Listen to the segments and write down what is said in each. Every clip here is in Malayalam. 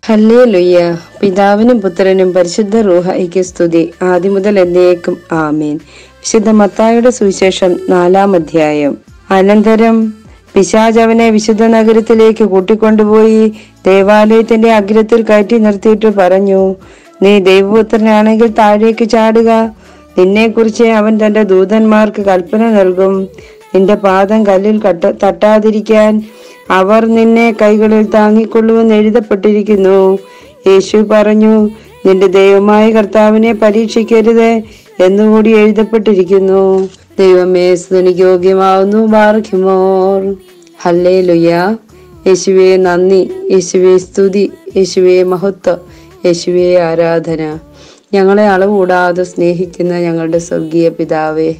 ഹല്ലേ ലുയ്യ പിതാവിനും പുത്രനും പരിശുദ്ധ റൂഹയ്ക്ക് സ്തുതി ആദ്യം മുതൽ എന്നേക്കും ആമേൻ വിശുദ്ധ മത്തായുടെ സുവിശേഷം നാലാം അധ്യായം അനന്തരം പിശാജ് അവനെ വിശുദ്ധ നഗരത്തിലേക്ക് കൂട്ടിക്കൊണ്ടുപോയി ദേവാലയത്തിന്റെ അഗ്രത്തിൽ കയറ്റി നിർത്തിയിട്ട് പറഞ്ഞു നീ ദൈവപുത്രനാണെങ്കിൽ താഴേക്ക് ചാടുക നിന്നെക്കുറിച്ച് അവൻ തന്റെ ദൂതന്മാർക്ക് കൽപ്പന നൽകും നിന്റെ പാദം കല്ലിൽ കട്ട തട്ടാതിരിക്കാൻ അവർ നിന്നെ കൈകളിൽ താങ്ങിക്കൊള്ളുമെന്ന് എഴുതപ്പെട്ടിരിക്കുന്നു യേശു പറഞ്ഞു നിന്റെ ദൈവമായ കർത്താവിനെ പരീക്ഷിക്കരുത് എന്നുകൂടി എഴുതപ്പെട്ടിരിക്കുന്നു ദൈവമേ സ്തുതിക്ക് യോഗ്യമാവുന്നു ബാർഖിമോർ ഹല്ലേ ലുയ യേശുവേ നന്ദി യേശുവേ സ്തുതി യേശുവേ മഹത്വം യേശുവേ ആരാധന ഞങ്ങളെ അളവുകൂടാതെ സ്നേഹിക്കുന്ന ഞങ്ങളുടെ സ്വർഗീയ പിതാവേ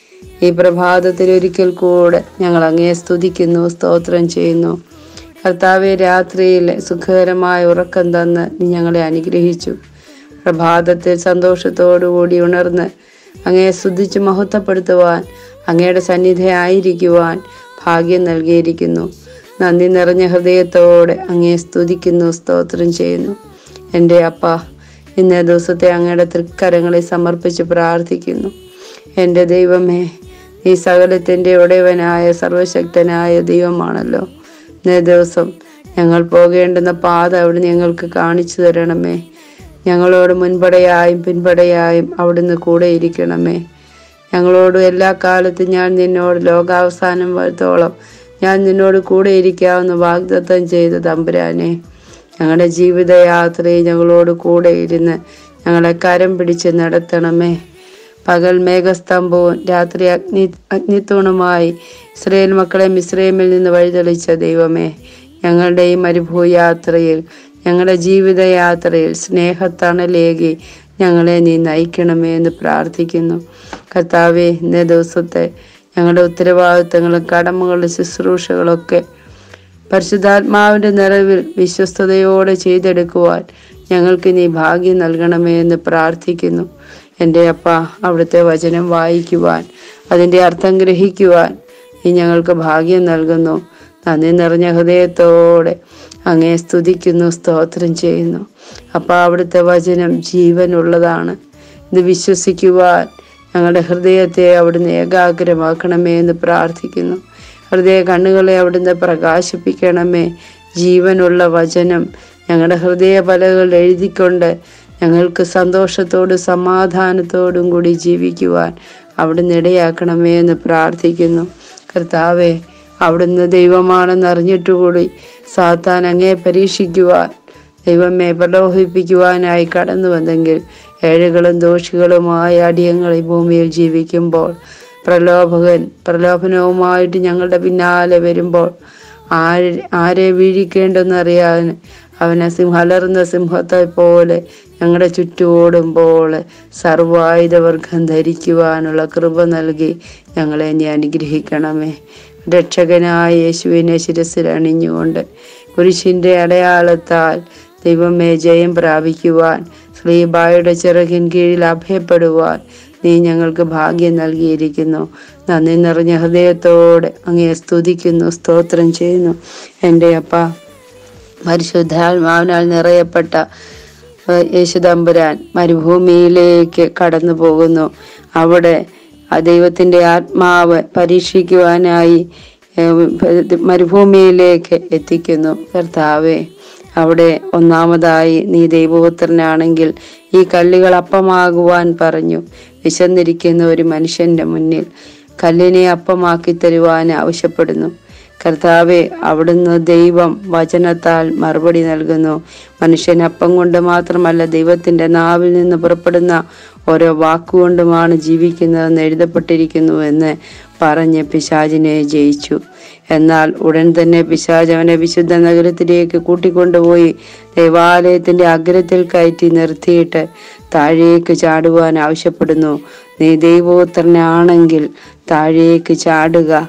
ഈ പ്രഭാതത്തിൽ ഒരിക്കൽ കൂടെ ഞങ്ങൾ അങ്ങയെ സ്തുതിക്കുന്നു സ്തോത്രം ചെയ്യുന്നു കർത്താവെ രാത്രിയിൽ സുഖകരമായ ഉറക്കം തന്ന് നീ ഞങ്ങളെ അനുഗ്രഹിച്ചു പ്രഭാതത്തിൽ സന്തോഷത്തോടുകൂടി ഉണർന്ന് അങ്ങയെ സ്തുതിച്ച് മഹത്വപ്പെടുത്തുവാൻ അങ്ങയുടെ സന്നിധിയായിരിക്കുവാൻ ഭാഗ്യം നൽകിയിരിക്കുന്നു നന്ദി നിറഞ്ഞ ഹൃദയത്തോടെ അങ്ങയെ സ്തുതിക്കുന്നു സ്തോത്രം ചെയ്യുന്നു എൻ്റെ അപ്പ ഇന്നേ ദിവസത്തെ അങ്ങയുടെ തൃക്കരങ്ങളിൽ സമർപ്പിച്ച് പ്രാർത്ഥിക്കുന്നു എൻ്റെ ദൈവമേ ഈ സകലത്തിൻ്റെ ഉടയവനായ സർവശക്തനായ ദൈവമാണല്ലോ ഇന്നേ ദിവസം ഞങ്ങൾ പോകേണ്ടുന്ന പാത അവിടെ ഞങ്ങൾക്ക് കാണിച്ചു തരണമേ ഞങ്ങളോട് മുൻപടയായും പിൻപടയായും അവിടുന്ന് കൂടെ ഇരിക്കണമേ ഞങ്ങളോട് എല്ലാ കാലത്തും ഞാൻ നിന്നോട് ലോകാവസാനം വരത്തോളം ഞാൻ നിന്നോട് കൂടെ ഇരിക്കാവുന്ന വാഗ്ദത്തം ചെയ്ത തമ്പുരാനെ ഞങ്ങളുടെ ജീവിതയാത്രയിൽ ഞങ്ങളോട് കൂടെ ഇരുന്ന് ഞങ്ങളെ കരം പിടിച്ച് നടത്തണമേ പകൽ മേഘസ്തംഭവും രാത്രി അഗ്നി അഗ്നിത്തൂണുമായി ഇസ്രയേൽ മക്കളെ മിസ്രൈമിൽ നിന്ന് വഴിതെളിച്ച ദൈവമേ ഞങ്ങളുടെ ഈ മരുഭൂയാത്രയിൽ ഞങ്ങളുടെ ജീവിതയാത്രയിൽ സ്നേഹത്തണലേകി ഞങ്ങളെ നീ നയിക്കണമേ എന്ന് പ്രാർത്ഥിക്കുന്നു കർത്താവെ ഇന്നേ ദിവസത്തെ ഞങ്ങളുടെ ഉത്തരവാദിത്തങ്ങളും കടമകളും ശുശ്രൂഷകളൊക്കെ പരിശുദ്ധാത്മാവിന്റെ നിറവിൽ വിശ്വസ്തയോടെ ചെയ്തെടുക്കുവാൻ ഞങ്ങൾക്ക് നീ ഭാഗ്യം നൽകണമേ എന്ന് പ്രാർത്ഥിക്കുന്നു എൻ്റെ അപ്പ അവിടുത്തെ വചനം വായിക്കുവാൻ അതിൻ്റെ അർത്ഥം ഗ്രഹിക്കുവാൻ നീ ഞങ്ങൾക്ക് ഭാഗ്യം നൽകുന്നു നന്ദി നിറഞ്ഞ ഹൃദയത്തോടെ അങ്ങേ സ്തുതിക്കുന്നു സ്തോത്രം ചെയ്യുന്നു അപ്പം അവിടുത്തെ വചനം ജീവനുള്ളതാണ് ഇത് വിശ്വസിക്കുവാൻ ഞങ്ങളുടെ ഹൃദയത്തെ അവിടുന്ന് ഏകാഗ്രമാക്കണമേ എന്ന് പ്രാർത്ഥിക്കുന്നു ഹൃദയ കണ്ണുകളെ അവിടുന്ന് പ്രകാശിപ്പിക്കണമേ ജീവനുള്ള വചനം ഞങ്ങളുടെ ഹൃദയ പലകൾ എഴുതിക്കൊണ്ട് ഞങ്ങൾക്ക് സന്തോഷത്തോടും സമാധാനത്തോടും കൂടി ജീവിക്കുവാൻ അവിടുന്ന് ഇടയാക്കണമേ എന്ന് പ്രാർത്ഥിക്കുന്നു കർത്താവെ അവിടുന്ന് ദൈവമാണെന്ന് അറിഞ്ഞിട്ടുകൂടി സാത്താൻ അങ്ങേ പരീക്ഷിക്കുവാൻ ദൈവമേ പ്രലോഭിപ്പിക്കുവാനായി കടന്നു വന്നെങ്കിൽ ഏഴുകളും ദോഷികളുമായ അടിയങ്ങൾ ഈ ഭൂമിയിൽ ജീവിക്കുമ്പോൾ പ്രലോഭകൻ പ്രലോഭനവുമായിട്ട് ഞങ്ങളുടെ പിന്നാലെ വരുമ്പോൾ ആര് ആരെ വീഴിക്കേണ്ടെന്നറിയാൻ അവനെ സിംഹ അലർന്ന സിംഹത്തെ പോലെ ഞങ്ങളുടെ ചുറ്റോടുമ്പോൾ സർവായുധവർഗം ധരിക്കുവാനുള്ള കൃപ നൽകി ഞങ്ങളെ നീ അനുഗ്രഹിക്കണമേ രക്ഷകനായ യേശുവിനെ ശിരസിൽ അണിഞ്ഞുകൊണ്ട് കുരിശിന്റെ അടയാളത്താൽ ദൈവമേ ജയം പ്രാപിക്കുവാൻ ശ്രീബായുടെ ചിറകിൻ കീഴിൽ അഭയപ്പെടുവാൻ നീ ഞങ്ങൾക്ക് ഭാഗ്യം നൽകിയിരിക്കുന്നു നന്ദി നിറഞ്ഞ ഹൃദയത്തോടെ അങ്ങയെ സ്തുതിക്കുന്നു സ്തോത്രം ചെയ്യുന്നു എൻ്റെ അപ്പ പരിശുദ്ധാത്മാവിനാൽ നിറയപ്പെട്ട ഏഹ്, യേശുദമ്പുരാൻ മരുഭൂമിയിലേക്ക് കടന്നു പോകുന്നു അവിടെ ആ ദൈവത്തിന്റെ ആത്മാവ് പരീക്ഷിക്കുവാനായി ഏഹ്, മരുഭൂമിയിലേക്ക് എത്തിക്കുന്നു കർത്താവെ അവിടെ ഒന്നാമതായി നീ ദൈവപുത്രനാണെങ്കിൽ ഈ കല്ലുകൾ അപ്പമാകുവാൻ പറഞ്ഞു വിശന്നിരിക്കുന്ന ഒരു മനുഷ്യന്റെ മുന്നിൽ കല്ലിനെ അപ്പമാക്കി തരുവാൻ ആവശ്യപ്പെടുന്നു കർത്താവെ അവിടുന്ന് ദൈവം വചനത്താൽ മറുപടി നൽകുന്നു മനുഷ്യൻ അപ്പം കൊണ്ട് മാത്രമല്ല ദൈവത്തിന്റെ നാവിൽ നിന്ന് പുറപ്പെടുന്ന ഓരോ വാക്കുകൊണ്ടുമാണ് ജീവിക്കുന്നതെന്ന് എഴുതപ്പെട്ടിരിക്കുന്നു എന്ന് പറഞ്ഞ് പിശാചിനെ ജയിച്ചു എന്നാൽ ഉടൻ തന്നെ പിശാജ് അവനെ വിശുദ്ധ നഗരത്തിലേക്ക് കൂട്ടിക്കൊണ്ടുപോയി ദേവാലയത്തിന്റെ അഗ്രത്തിൽ കയറ്റി നിർത്തിയിട്ട് താഴേക്ക് ചാടുവാൻ ആവശ്യപ്പെടുന്നു നീ ദൈവപുത്രനാണെങ്കിൽ താഴേക്ക് ചാടുക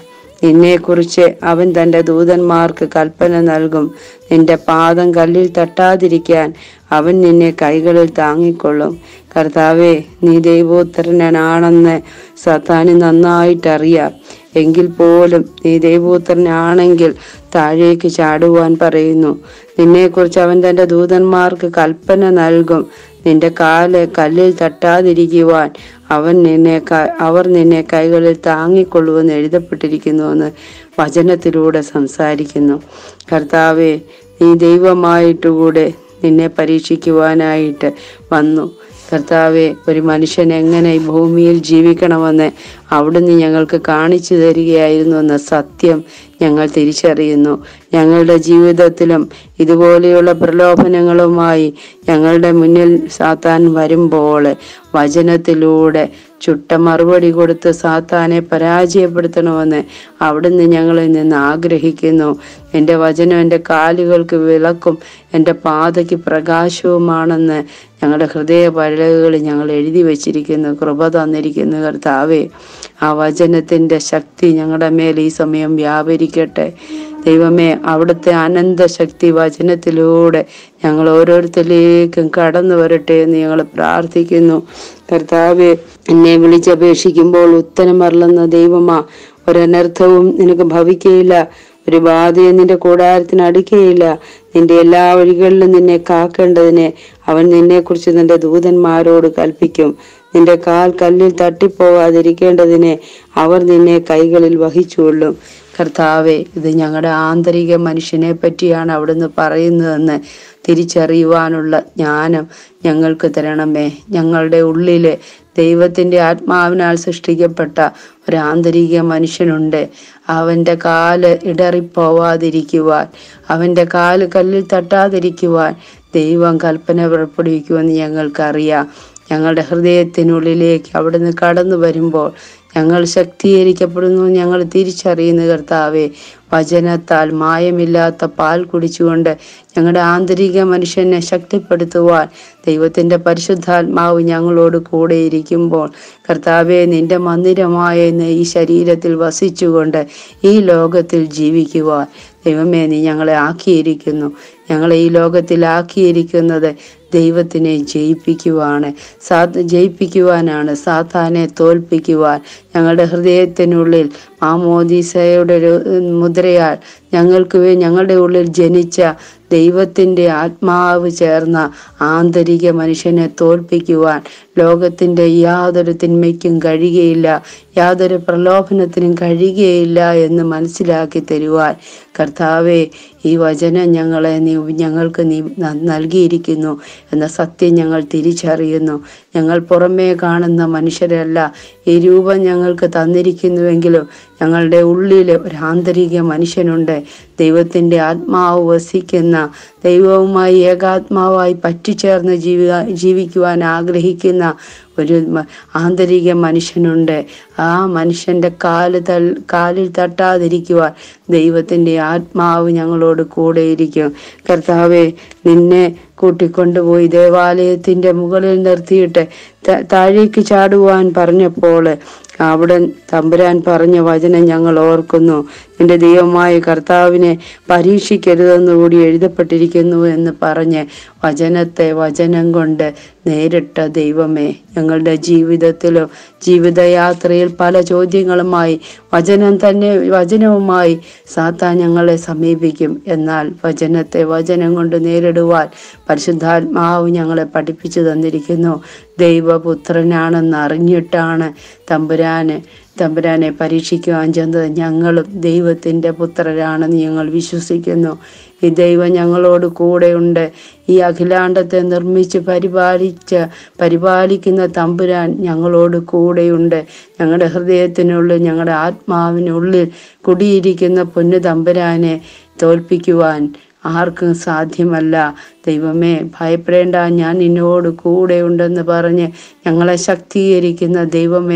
നിന്നെക്കുറിച്ച് അവൻ തന്റെ ദൂതന്മാർക്ക് കൽപ്പന നൽകും നിന്റെ പാദം കല്ലിൽ തട്ടാതിരിക്കാൻ അവൻ നിന്നെ കൈകളിൽ താങ്ങിക്കൊള്ളും കർത്താവെ നീ ദൈവോത്തരനാണെന്ന് സത്താന് നന്നായിട്ടറിയാം എങ്കിൽ പോലും നീ ദൈവോത്തരനാണെങ്കിൽ താഴേക്ക് ചാടുവാൻ പറയുന്നു നിന്നെക്കുറിച്ച് അവൻ തന്റെ ദൂതന്മാർക്ക് കൽപ്പന നൽകും നിന്റെ കാല് കല്ലിൽ തട്ടാതിരിക്കുവാൻ അവൻ നിന്നെ ക- അവർ നിന്നെ കൈകളിൽ താങ്ങിക്കൊള്ളുമെന്ന് എഴുതപ്പെട്ടിരിക്കുന്നുവെന്ന് വചനത്തിലൂടെ സംസാരിക്കുന്നു കർത്താവെ നീ ദൈവമായിട്ടുകൂടെ നിന്നെ പരീക്ഷിക്കുവാനായിട്ട് വന്നു കർത്താവെ ഒരു മനുഷ്യൻ എങ്ങനെ ഈ ഭൂമിയിൽ ജീവിക്കണമെന്ന് അവിടുന്ന് ഞങ്ങൾക്ക് കാണിച്ചു തരികയായിരുന്നു എന്ന സത്യം ഞങ്ങൾ തിരിച്ചറിയുന്നു ഞങ്ങളുടെ ജീവിതത്തിലും ഇതുപോലെയുള്ള പ്രലോഭനങ്ങളുമായി ഞങ്ങളുടെ മുന്നിൽ സാത്താൻ വരുമ്പോൾ വചനത്തിലൂടെ ചുട്ട മറുപടി കൊടുത്ത് സാത്താനെ പരാജയപ്പെടുത്തണമെന്ന് അവിടുന്ന് ഞങ്ങളിൽ നിന്ന് ആഗ്രഹിക്കുന്നു എൻ്റെ വചനം എൻ്റെ കാലുകൾക്ക് വിളക്കും എൻ്റെ പാതയ്ക്ക് പ്രകാശവുമാണെന്ന് ഞങ്ങളുടെ ഹൃദയ പലകകളിൽ ഞങ്ങൾ എഴുതി വച്ചിരിക്കുന്നു കൃപ തന്നിരിക്കുന്നു കർത്താവേ ആ വചനത്തിൻ്റെ ശക്തി ഞങ്ങളുടെ മേൽ ഈ സമയം വ്യാപരിക്കട്ടെ ദൈവമേ അവിടുത്തെ അനന്ത ശക്തി വചനത്തിലൂടെ ഞങ്ങൾ ഓരോരുത്തരിലേക്കും കടന്നു വരട്ടെ എന്ന് ഞങ്ങൾ പ്രാർത്ഥിക്കുന്നു കർത്താവെ എന്നെ വിളിച്ചപേക്ഷിക്കുമ്പോൾ ഉത്തരം അരുളുന്ന ദൈവമാ ഒരനർത്ഥവും നിനക്ക് ഭവിക്കയില്ല ഒരു ബാധയും നിന്റെ കൂടാരത്തിന് അടുക്കുകയില്ല നിന്റെ എല്ലാ വഴികളിലും നിന്നെ കാക്കേണ്ടതിന് അവൻ നിന്നെക്കുറിച്ച് നിന്റെ ദൂതന്മാരോട് കൽപ്പിക്കും നിന്റെ കാൽ കല്ലിൽ തട്ടിപ്പോകാതിരിക്കേണ്ടതിന് അവർ നിന്നെ കൈകളിൽ വഹിച്ചുകൊള്ളും കർത്താവെ ഇത് ഞങ്ങളുടെ ആന്തരിക മനുഷ്യനെ പറ്റിയാണ് അവിടുന്ന് പറയുന്നതെന്ന് തിരിച്ചറിയുവാനുള്ള ജ്ഞാനം ഞങ്ങൾക്ക് തരണമേ ഞങ്ങളുടെ ഉള്ളില് ദൈവത്തിന്റെ ആത്മാവിനാൽ സൃഷ്ടിക്കപ്പെട്ട ഒരു ആന്തരിക മനുഷ്യനുണ്ട് അവന്റെ കാല് ഇടറിപ്പോവാതിരിക്കുവാൻ അവന്റെ കാല് കല്ലിൽ തട്ടാതിരിക്കുവാൻ ദൈവം കൽപ്പന പുറപ്പെടുവിക്കുമെന്ന് ഞങ്ങൾക്കറിയാം ഞങ്ങളുടെ ഹൃദയത്തിനുള്ളിലേക്ക് അവിടുന്ന് കടന്നു വരുമ്പോൾ ഞങ്ങൾ ശക്തീകരിക്കപ്പെടുന്നു ഞങ്ങൾ തിരിച്ചറിയുന്നു കർത്താവെ വചനത്താൽ മായമില്ലാത്ത പാൽ കുടിച്ചുകൊണ്ട് ഞങ്ങളുടെ ആന്തരിക മനുഷ്യനെ ശക്തിപ്പെടുത്തുവാൻ ദൈവത്തിന്റെ പരിശുദ്ധാത്മാവ് ഞങ്ങളോട് കൂടെ ഇരിക്കുമ്പോൾ കർത്താവെ നിന്റെ മന്ദിരമായ ഇന്ന് ഈ ശരീരത്തിൽ വസിച്ചുകൊണ്ട് ഈ ലോകത്തിൽ ജീവിക്കുവാൻ ദൈവമേ നീ ഞങ്ങളെ ആക്കിയിരിക്കുന്നു ഞങ്ങളെ ഈ ലോകത്തിൽ ആക്കിയിരിക്കുന്നത് ദൈവത്തിനെ ജയിപ്പിക്കുവാണ് സാ ജയിപ്പിക്കുവാനാണ് സാത്താനെ തോൽപ്പിക്കുവാൻ ഞങ്ങളുടെ ഹൃദയത്തിനുള്ളിൽ മാമോദീസയുടെ ഒരു മുദ്രയാൽ ഞങ്ങൾക്ക് വേ- ഞങ്ങളുടെ ഉള്ളിൽ ജനിച്ച ദൈവത്തിൻ്റെ ആത്മാവ് ചേർന്ന ആന്തരിക മനുഷ്യനെ തോൽപ്പിക്കുവാൻ ലോകത്തിൻ്റെ യാതൊരു തിന്മയ്ക്കും കഴിയുകയില്ല യാതൊരു പ്രലോഭനത്തിനും കഴിയുകയില്ല എന്ന് മനസ്സിലാക്കി തരുവാൻ കർത്താവെ ഈ വചനം ഞങ്ങളെ നീ ഞങ്ങൾക്ക് നീ ന- നൽകിയിരിക്കുന്നു എന്ന സത്യം ഞങ്ങൾ തിരിച്ചറിയുന്നു ഞങ്ങൾ പുറമേ കാണുന്ന മനുഷ്യരല്ല ഈ രൂപം ഞങ്ങൾക്ക് തന്നിരിക്കുന്നുവെങ്കിലും ഞങ്ങളുടെ ഉള്ളിൽ ഒരു ആന്തരിക മനുഷ്യനുണ്ട് ദൈവത്തിൻ്റെ ആത്മാവ് വസിക്കുന്ന ദൈവവുമായി ഏകാത്മാവായി പറ്റിച്ചേർന്ന് ജീവി ജീവിക്കുവാൻ ആഗ്രഹിക്കുന്ന ഒരു മ- ആന്തരിക മനുഷ്യനുണ്ട് ആ മനുഷ്യന്റെ കാല് തൽ കാലിൽ തട്ടാതിരിക്കുവാൻ ദൈവത്തിന്റെ ആത്മാവ് ഞങ്ങളോട് കൂടെയിരിക്കും കർത്താവെ നിന്നെ കൂട്ടിക്കൊണ്ടുപോയി ദേവാലയത്തിന്റെ മുകളിൽ നിർത്തിയിട്ട് ത- താഴേക്ക് ചാടുവാൻ പറഞ്ഞപ്പോൾ അവിടെ തമ്പുരാൻ പറഞ്ഞ വചനം ഞങ്ങൾ ഓർക്കുന്നു നിന്റെ ദൈവമായ കർത്താവിനെ പരീക്ഷിക്കരുതെന്ന് കൂടി എഴുതപ്പെട്ടിരിക്കുന്നു എന്ന് പറഞ്ഞ് വചനത്തെ വചനം കൊണ്ട് നേരിട്ട ദൈവമേ ഞങ്ങളുടെ ജീവിതത്തിലും ജീവിതയാത്രയിൽ പല ചോദ്യങ്ങളുമായി വചനം തന്നെ വചനവുമായി സാത്താൻ ഞങ്ങളെ സമീപിക്കും എന്നാൽ വചനത്തെ വചനം കൊണ്ട് നേരിടുവാൻ പരിശുദ്ധാത്മാവ് ഞങ്ങളെ പഠിപ്പിച്ചു തന്നിരിക്കുന്നു ദൈവപുത്രനാണെന്ന് അറിഞ്ഞിട്ടാണ് തമ്പുരാന് തമ്പുരാനെ പരീക്ഷിക്കുവാൻ ചെന്നത് ഞങ്ങളും ദൈവത്തിൻ്റെ പുത്രരാണെന്ന് ഞങ്ങൾ വിശ്വസിക്കുന്നു ഈ ദൈവം ഞങ്ങളോട് കൂടെയുണ്ട് ഈ അഖിലാണ്ടത്തെ നിർമ്മിച്ച് പരിപാലിച്ച പരിപാലിക്കുന്ന തമ്പുരാൻ ഞങ്ങളോട് കൂടെയുണ്ട് ഞങ്ങളുടെ ഹൃദയത്തിനുള്ളിൽ ഞങ്ങളുടെ ആത്മാവിനുള്ളിൽ കുടിയിരിക്കുന്ന പൊന്നു തമ്പുരാനെ തോൽപ്പിക്കുവാൻ ആർക്കും സാധ്യമല്ല ദൈവമേ ഭയപ്പെടേണ്ട ഞാൻ നിന്നോട് കൂടെ ഉണ്ടെന്ന് പറഞ്ഞ് ഞങ്ങളെ ശക്തീകരിക്കുന്ന ദൈവമേ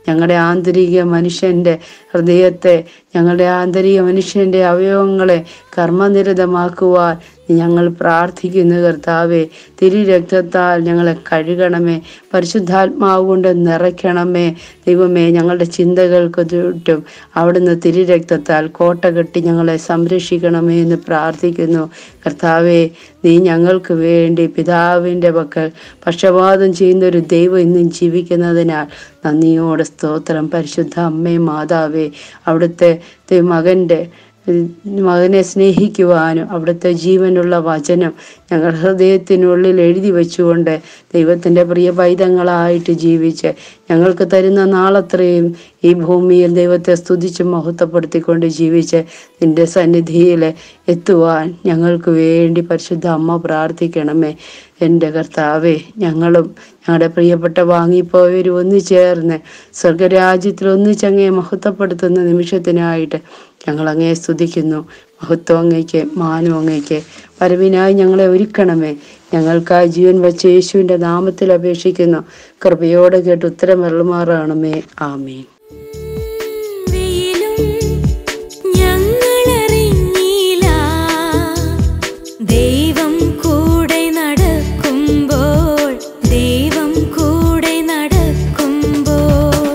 ഞങ്ങളുടെ ആന്തരിക മനുഷ്യൻ്റെ ഹൃദയത്തെ ഞങ്ങളുടെ ആന്തരിക മനുഷ്യൻ്റെ അവയവങ്ങളെ കർമ്മനിരതമാക്കുവാൻ ഞങ്ങൾ പ്രാർത്ഥിക്കുന്നു കർത്താവെ തിരു രക്തത്താൽ ഞങ്ങളെ കഴുകണമേ പരിശുദ്ധാത്മാവ് കൊണ്ട് നിറയ്ക്കണമേ ദൈവമേ ഞങ്ങളുടെ ചിന്തകൾക്ക് ചുറ്റും അവിടുന്ന് തിരു രക്തത്താൽ കോട്ട കെട്ടി ഞങ്ങളെ സംരക്ഷിക്കണമേ എന്ന് പ്രാർത്ഥിക്കുന്നു കർത്താവെ നീ ഞങ്ങൾക്ക് വേണ്ടി പിതാവിൻ്റെ പക്കൽ പക്ഷപാതം ചെയ്യുന്ന ഒരു ദൈവം ഇന്നും ജീവിക്കുന്നതിനാൽ നന്ദിയോടെ സ്തോത്രം പരിശുദ്ധ അമ്മേ മാതാവേ അവിടുത്തെ ദൈ- മകൻ്റെ മകനെ സ്നേഹിക്കുവാനും അവിടുത്തെ ജീവനുള്ള വചനം ഞങ്ങൾ ഹൃദയത്തിനുള്ളിൽ എഴുതി വെച്ചുകൊണ്ട് ദൈവത്തിൻ്റെ പ്രിയ പൈതങ്ങളായിട്ട് ജീവിച്ച് ഞങ്ങൾക്ക് തരുന്ന നാളത്രയും ഈ ഭൂമിയിൽ ദൈവത്തെ സ്തുതിച്ച് മഹത്വപ്പെടുത്തിക്കൊണ്ട് ജീവിച്ച് നിന്റെ സന്നിധിയിൽ എത്തുവാൻ ഞങ്ങൾക്ക് വേണ്ടി പരിശുദ്ധ അമ്മ പ്രാർത്ഥിക്കണമേ എൻ്റെ കർത്താവേ ഞങ്ങളും ഞങ്ങളുടെ പ്രിയപ്പെട്ട വാങ്ങിപ്പോയവർ ഒന്നിച്ചേർന്ന് സ്വർഗരാജ്യത്തിൽ ഒന്നിച്ചങ്ങയെ മഹത്വപ്പെടുത്തുന്ന നിമിഷത്തിനായിട്ട് ഞങ്ങൾ അങ്ങയെ സ്തുതിക്കുന്നു മഹത്വം അങ്ങയ്ക്ക് മാനം അങ്ങയ്ക്ക് വരവിനായി ഞങ്ങളെ ഒരുക്കണമേ ഞങ്ങൾക്കായി ജീവൻ വച്ച യേശുവിൻ്റെ നാമത്തിൽ അപേക്ഷിക്കുന്നു കൃപയോടെ കേട്ട് ഉത്തരം വെള്ളുമാറാണമേ ആമീൻ വെയിലും ഞങ്ങളറിഞ്ഞില്ല ദൈവം കൂടെ നടക്കുമ്പോൾ ദൈവം കൂടെ നടക്കുമ്പോൾ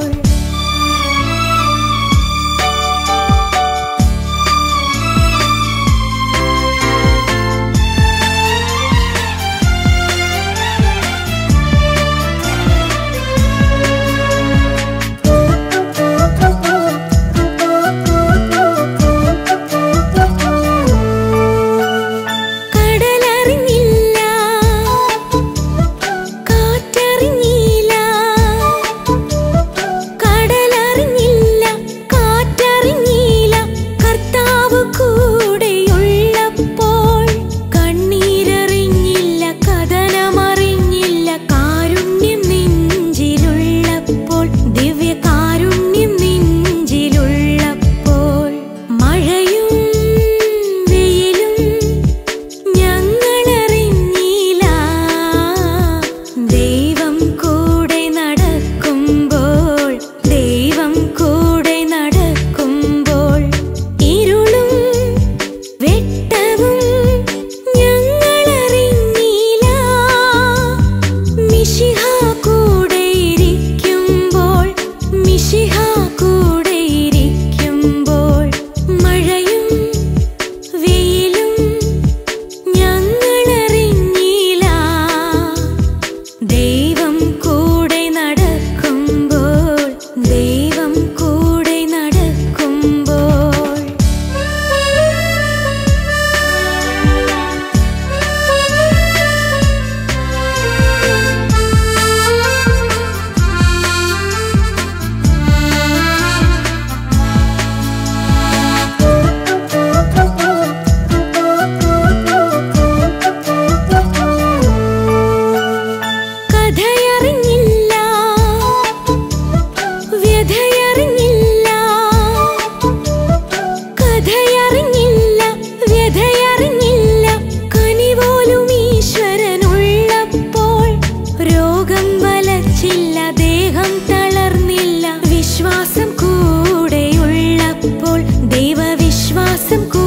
കടലറിഞ്ഞില്ല കാറ്ററിഞ്ഞില്ല കടലറിഞ്ഞില്ല കാറ്ററിഞ്ഞില്ല കർത്താവ് കൂടെയുള്ളപ്പോൾ കണ്ണീരറിഞ്ഞില്ല കഥനമറിഞ്ഞില്ല കാരുണ്യം നെഞ്ചിലുള്ളപ്പോൾ ദിവ്യ കാരുണ്യം നെഞ്ചിലുള്ളപ്പോൾ മഴയും വെയിലും ഞങ്ങളറിഞ്ഞില്ല ദൈവം കൂടെ നടക്കുമ്പോൾ ദൈവം കൂടെ നടക്കുമ്പോൾ ഇരുളും വെട്ടവും ഞങ്ങളറിഞ്ഞില്ല മിശിഹ കൂടെ ഇരിക്കുമ്പോൾ മിശിഹ കൂടെ ഇരിക്കുമ്പോൾ മഴയും വെയിലും ഞങ്ങളറിഞ്ഞില്ല ദൈവം കൂടെ നടക്കുമ്പോൾ ദൈവം കൂടെ നടക്കുമ്പോൾ കഥയറിഞ്ഞില്ല വ്യഥയറിഞ്ഞില്ല കഥയറിഞ്ഞില്ല വ്യഥയറിഞ്ഞില്ല കനിപോലും ഈശ്വരനുള്ളപ്പോൾ രോഗം വലച്ചില്ല ദേഹം തളർന്നില്ല വിശ്വാസം കൂടെയുള്ളപ്പോൾ ദൈവവിശ്വാസം